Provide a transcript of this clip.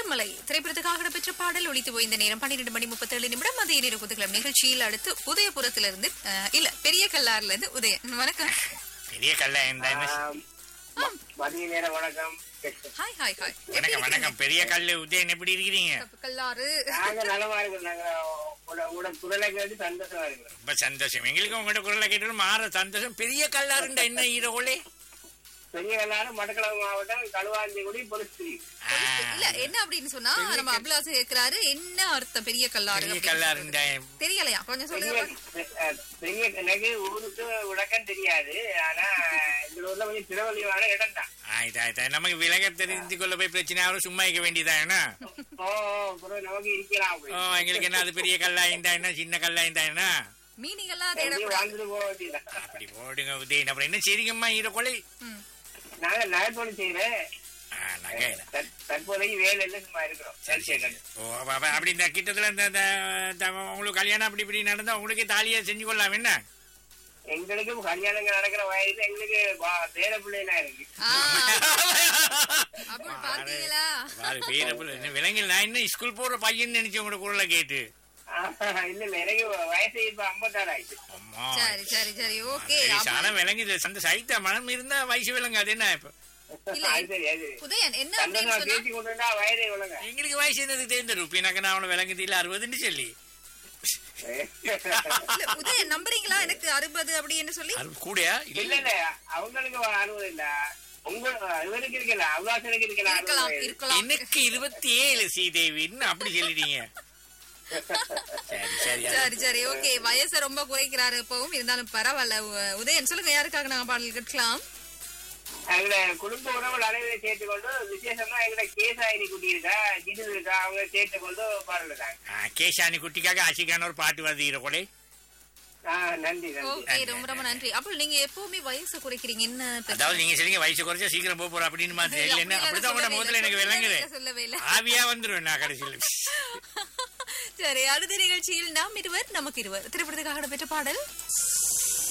திருமலை திரைப்படத்துக்காக இடம்பெற்ற பாடல் ஒழித்து போய் இந்த நேரம் பன்னிரண்டு மணி முப்பத்தேழு நிமிடம் மதிய நேர குதுகலம் நிகழ்ச்சியில் அடுத்து உதயபுரத்திலிருந்து அஹ், இல்ல பெரிய கல்லாறுல இருந்து உதயன் வணக்கம் பெரிய கல்ல இந்த என்ன ஆம். ம- மதிய நேர வணக்கம் ஹாய் ஹாய் ஹாய் வணக்கம் வணக்கம் பெரிய கல்லு உதயன் எப்படி இருக்கிறீங்க கல்லாறு நாங்க நலமா இருக்கோம் நாங்க உங்களோட- உங்களோட குரலை கேட்டு சந்தோஷமா இருக்கிறோம் ரொம்ப சந்தோஷம் எங்களுக்கு உங்களோட குரலை கேட்டு மாற சந்தோஷம் பெரிய கல்லாருண்டா என்ன ஈரோலே பெரிய கல்லாறு மட்டக்களப்பு மாவட்டம் களுவாஞ்சிக்குடி பொலிஸ்திரி இல்ல என்ன அப்படின்னு சொன்னா நம்ம அபிலாசம் கேட்கிறாரு என்ன அர்த்தம் பெரிய கல்லாறு பெரிய அப்படின்னு. கல்லாருண்டா தெரியலையா கொஞ்சம் பெரிய சொல்லுங்க அஹ், பெரிய எனக்கு ஊருக்கு விளக்கம் தெரியாது ஆனா இந்த ஊர்ல கொஞ்சம் திரவலியமான இடம் தான் ஆயிட்டா ஆயிட்டா நமக்கு விலக தெரிஞ்சு கொள்ள போய் பிரச்சனை ஆகும் சும்மா இருக்க வேண்டியதானா ஓ அப்புறம் நமக்கு இருக்கலாம் அப்படி ஓ எங்களுக்கு என்ன அது பெரிய கல்லாயிண்டா என்ன சின்ன கல்லாயிண்டா என்ன மீனிங் எல்லாம் எங்கேயும் தேடக்கூடாது வாழ்ந்துட்டு போக வேண்டியதான் அப்படி போடுங்க உதயன் அப்புறம் என்ன செய்றீங்கம்மா ஈரோக்கொலை ம். நாங்க நகைப்பொழி செய்யறேன் நகை தற்- தற்போதைக்கு வேலை இல்லை சும்மா இருக்கிறோம் சரி சரி ஓ அப்ப- அப்ப அப்படி இந்த கிட்டத்துல இந்த இந்த- இந்த உங்களுக்கு கல்யாணம் அப்படி இப்படி நடந்தா உங்களுக்கு தாலியை செஞ்சு கொள்ளலாம் என்ன எங்களுக்கு கல்யாணங்க நடக்கிற வயசு எங்களுக்கு வா- பேர பிள்ளைலாம் இருக்கு ஆ, அப்படி பாத்தீங்களா வாரு, பேர புள்ள. என்ன விலங்கில் நான் என்ன ஸ்கூல் போற பையன் நினைச்சு உங்களோட குரலை கேட்டு ஆஹ் இல்ல இல்ல எனக்கு வயசு இப்ப ஐம்பத்தாறு ஆயிடுச்சு அம்மா சரி சரி சரி ஓகே வயசான விலங்கு அந்த சைத்த மனம் இருந்தா வயசு விலங்கு அது என்ன இப்ப இல்ல அது சரி அது சரி. உதயன் என்ன சந்தோஷமா அப்படின்னு சொன்னா பேசி கொண்டு வந்தா வயதை விளங்க எங்களுக்கு வயசு என்னது தேர்ந்தெடு பின்னாக்க நான் அவனை விலங்கு இல்ல அறுபதுன்னு சொல்லி இல்ல, உதயன் நம்புறீங்களா எனக்கு அறுபது அப்படின்னு சொல்லி அறுபது கூடயா இல்ல இல்ல இல்ல அவங்களுக்கு ஒரு அறுபது இல்ல உங்க இவருக்கு இருக்கல அவ்வாசனுக்கு இருக்கல அறுபது இருக்கலாம் வயது. இருக்கலாம் எனக்கு இருபத்தி ஏழு சீதேவின்னு அப்படி சொல்லிட்டீங்க சரி சரி அது- சரி சரி ஓகே வயசை ரொம்ப குறைக்கிறாரு இப்பவும் இருந்தாலும் பரவாயில்ல உ- உதயன் சொல்லுங்க யாருக்காக நாங்க பாடல் கேட்கலாம் எங்களோட குடும்ப உறவுகள் அனைவரை சேர்த்து கொண்டு விசேஷமா எங்களோட கேசாயினி குட்டி இருக்கா ஜிது இருக்கா அவங்க சேர்த்து கொண்டு பாடலுதாங்க ஆ, கேசானி குட்டிக்காக ஆசிக்கான ஒரு பாட்டு வருது ஈரோக்கொலை ஆஹ் நன்றி நன்றி ஓகே ரொம்ப ரொம்ப நன்றி அப்போ நீங்க எப்பவுமே வயசு குறைக்கிறீங்க என்ன பிரச்சனை? அதாவது நீங்க சொல்றீங்க வயசு குறைச்சா சீக்கிரம் போக போறோம் அப்படின்னு மாதிரி இல்ல, இல்ல என்ன அப்படிலாம் அப்படிதான் உங்களோட சொல்லவே முதல்ல எனக்கு இல்ல, விளங்குது சொல்லவே இல்ல, சொல்லவே இல்ல. ஆவியா வந்துரும் நான் கடைசியில் சரி அடுத்த நிகழ்ச்சியில் நாம் இருவர் நமக்கு இருவர் திரைப்படத்துக்காக பெற்ற பாடல்